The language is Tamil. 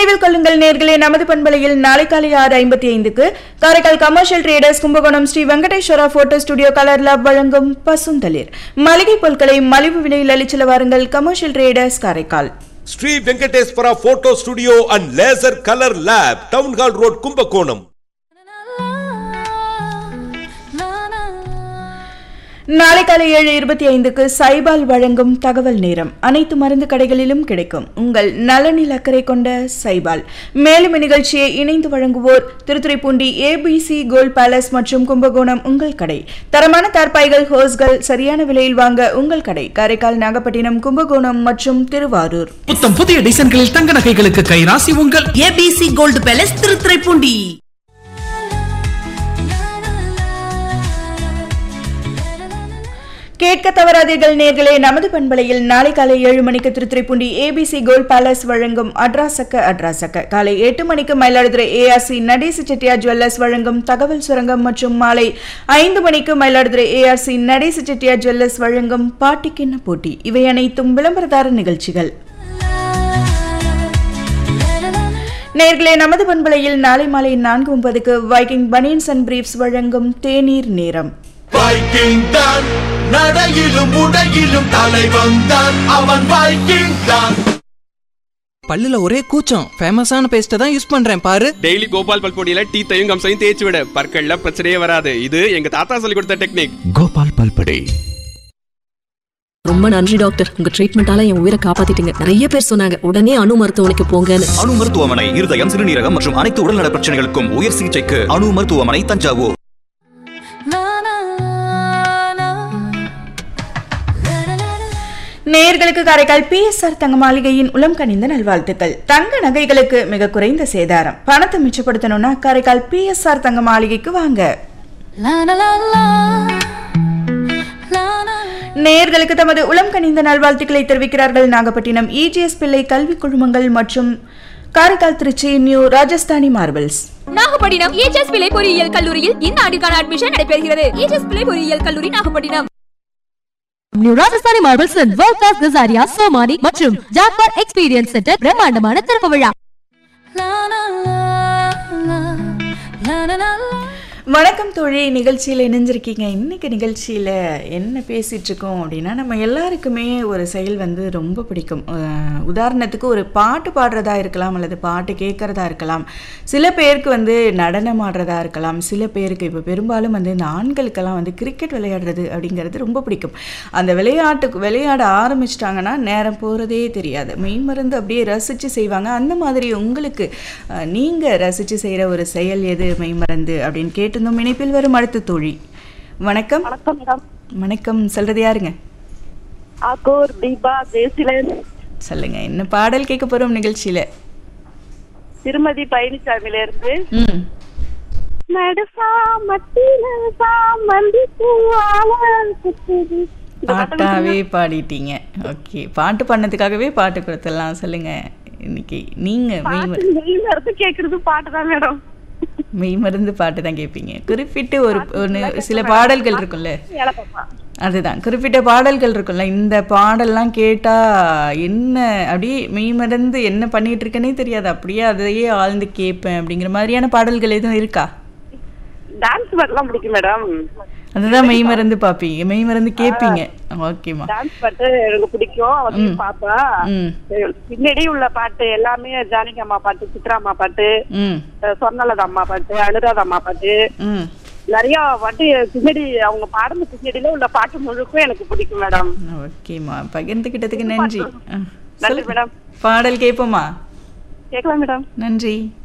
நினைவில் கொள்ளுங்கள் நேர்களே நமது பண்பலையில் நாளை காலை ஆறு ஐம்பத்தி ஐந்துக்கு Karaikal commercial traders Kumbakonam Sri Venkateswara photo studio colour lab வழங்கும் பசுந்தளிர் மளிகை பொருட்களை மலிவு விலையில் அளிச்சல வாருங்கள் commercial traders Karaikal Sri Venkateswara photo studio and laser colour lab town hall road Kumbakonam நாளை காலை ஏழு இருபத்தி ஐந்துக்கு சைபால் வழங்கும் தகவல் நேரம் அனைத்து மருந்து கடைகளிலும் கிடைக்கும் உங்கள் நலனில் அக்கறை கொண்ட சைபால் மேலும் இந்நிகழ்ச்சியை இணைந்து வழங்குவோர் திருத்துறைப்பூண்டி ஏபிசி கோல்ட் பேலஸ் மற்றும் கும்பகோணம் உங்கள் கடை தரமான தார்பாய்கள் ஹோஸ்கள் சரியான விலையில் வாங்க உங்கள் கடை காரைக்கால் நாகப்பட்டினம் கும்பகோணம் மற்றும் திருவாரூர் புத்தம் புதிய டிசைன்களில் தங்க நகைகளுக்கு கைராசி உங்கள் ஏபிசி கோல்டு பேலஸ் திருத்துறைப்பூண்டி கேட்க தவறாதீர்கள் நேர்களே நமது பண்பலையில் நாளை காலை ஏழு மணிக்கு திருத்துறைப்பூண்டி ஏபிசி கோல்ட் பேலஸ் வழங்கும் அட்ராசக்க அட்ராசக்க காலை எட்டு மணிக்கு மயிலாடுதுறை ஏஆர்சி நடேசு செட்டியார் ஜுவல்லர்ஸ் வழங்கும் தகவல் சுரங்கம் மற்றும் மாலை ஐந்து மணிக்கு மயிலாடுதுறை ஏஆர்சி நடேசு செட்டியார் ஜுவல்லர்ஸ் வழங்கும் பாட்டிக்கிண்ண போட்டி இவை அனைத்தும் விளம்பரதார நிகழ்ச்சிகள் நேர்களே நமது பண்பலையில் நாளை மாலை நான்கு முப்பதுக்கு வைக்கிங் பனியன்ஸ் அண்ட் பிரீப்ஸ் வழங்கும் தேநீர் நேரம் வைக்கிங் தான் நடையிலும் உடையிலும் தலைவன் தான் அவன் வைக்கிங் தான் பல்லுல ஒரே கூச்சம் ஃபேமஸான பேஸ்ட்டை தான் யூஸ் பண்றேன் பாரு டெய்லி கோபால் பல்பொடியில டீத்தையும் கம்சையும் தேய்ச்சி விட பற்கள்ல பிரச்சனையே வராது இது எங்க தாத்தா சொல்லி கொடுத்த டெக்னிக் கோபால் பல்படே ரொம்ப நன்றி டாக்டர் உங்க ட்ரீட்மெண்டால என் உயிரை காப்பாத்திட்டீங்க நிறைய பேர் சொன்னாங்க உடனே அணு மருத்துவமனைக்கு போங்கன்னு அணு மருத்துவமனை இருதயம் சிறுநீரகம் மற்றும் அனைத்து உடல்நல பிரச்சனைகளுக்கும் உயர் சிகிச்சைக்கு அணு மருத்துவமனை தஞ்சாவூர் நேயர்களுக்கு காரைக்கால் பிஎஸ்ஆர் தங்க மாளிகையின் உளம் கனிந்த நல்வாழ்த்துக்கள் தங்க நகைகளுக்கு மிக குறைந்த சேதாரம் பணத்தை மிச்சப்படுத்தணும்னா காரைக்கால் பிஎஸ்ஆர் தங்க மாளிகைக்கு வாங்க நேயர்களுக்கு தமது உளம் கனிந்த நல்வாழ்த்துக்களை தெரிவிக்கிறார்கள் நாகப்பட்டினம் இஜிஎஸ் பிள்ளை கல்வி குழுமங்கள் மற்றும் Karaikal Tiruchi new Rajasthani marbles Nagapattinam EGS Pillai பொறியியல் கல்லூரியில் இந்த ஆண்டுக்கான அட்மிஷன் நடைபெறுகிறது ஏஜஸ் பிள்ளை பொறியியல் கல்லூரி Nagapattinam new Rajasthani marbles world class Kajaria Somany மற்றும் ஜாக்பார் எக்ஸ்பீரியன்ஸ் சென்டர் பிரம்மாண்டமான திறப்பு விழா வணக்கம் தோழி நிகழ்ச்சியில் இணைஞ்சிருக்கீங்க இன்னைக்கு நிகழ்ச்சியில் என்ன பேசிட்டு இருக்கோம் அப்படின்னா நம்ம எல்லாருக்குமே ஒரு செயல் வந்து ரொம்ப பிடிக்கும் அஹ் உதாரணத்துக்கு ஒரு பாட்டு பாடுறதா இருக்கலாம் அல்லது பாட்டு கேட்கறதா இருக்கலாம் சில பேருக்கு வந்து நடனம் ஆடுறதா இருக்கலாம் சில பேருக்கு இப்போ பெரும்பாலும் வந்து இந்த ஆண்களுக்கெல்லாம் வந்து கிரிக்கெட் விளையாடுறது அப்படிங்கிறது ரொம்ப பிடிக்கும் அந்த விளையாட்டுக்கு விளையாட ஆரம்பிச்சிட்டாங்கன்னா நேரம் போகிறதே தெரியாது மெய்மருந்து அப்படியே ரசித்து செய்வாங்க அந்த மாதிரி உங்களுக்கு அஹ், நீங்க ரசித்து செய்கிற ஒரு செயல் எது மெய்மருந்து அப்படின்னு கேட்டிருந்தோம் இணைப்பில் வரும் அடுத்த தோழி வணக்கம் வணக்கம் மேடம் வணக்கம் சொல்றது யாருங்க ஆக்கூர் தீபா ஜெயசிலன் சொல்லுங்க என்ன பாடல் கேட்க போறோம் நிகழ்ச்சியில திருமதி பழனிசாமில இருந்து ம் நடுசா மத்தியில சாமந்தி பூவால சுத்துது. இந்த பாட்டு பாட்டாவே பாடிட்டீங்க ஓகே பாட்டு பண்ணதுக்காகவே பாட்டு கொடுத்துடலாம் சொல்லுங்க இன்னைக்கு நீங்க மெய் பாட்டு மெயில இருந்து கேக்குறது பாட்டு தான் மேடம் மெய் மருந்து பாட்டு தான் கேட்பீங்க குறிப்பிட்டு ஒரு ஒன்று சில பாடல்கள் இருக்கும்ல இளப்பப்பா. அதுதான் குறிப்பிட்ட பாடல்கள் இருக்கும்ல இந்த பாடல்லாம் கேட்டா என்ன அப்படியே மெய் மறந்து என்ன பண்ணிட்டு இருக்கேனே தெரியாது அப்படியே அதையே ஆழ்ந்து கேட்பேன் அப்படிங்கிற மாதிரியான பாடல்கள் எதுவும் இருக்கா டான்ஸ் பாட்டுலாம் பிடிக்கும் மேடம் அதுதான் மெய் மறந்து பார்ப்பீங்க மெய் மறந்து கேட்பீங்க ஓகேம்மா டான்ஸ் பாட்டு எனக்கு பிடிக்கும் வந்து ம். பாப்பா ம் பின்னாடி உள்ள பாட்டு எல்லாமே ஜானகி அம்மா பாட்டு சித்ரா அம்மா பாட்டு ம் அஹ் சொர்ணலதா அம்மா பாட்டு அனுராதா அம்மா பாட்டு ம் நிறைய பாட்டு பின்னாடி அவங்க பாடுன பின்னாடியில உள்ள பாட்டு முழுக்கும் எனக்கு பிடிக்கும் மேடம் ஓகேம்மா பகிர்ந்துக்கிட்டதுக்கு நன்றி ஆ, நன்றி சொல்லுங்க. மேடம் பாடல் கேட்போமா கேட்கலாம் மேடம் நன்றி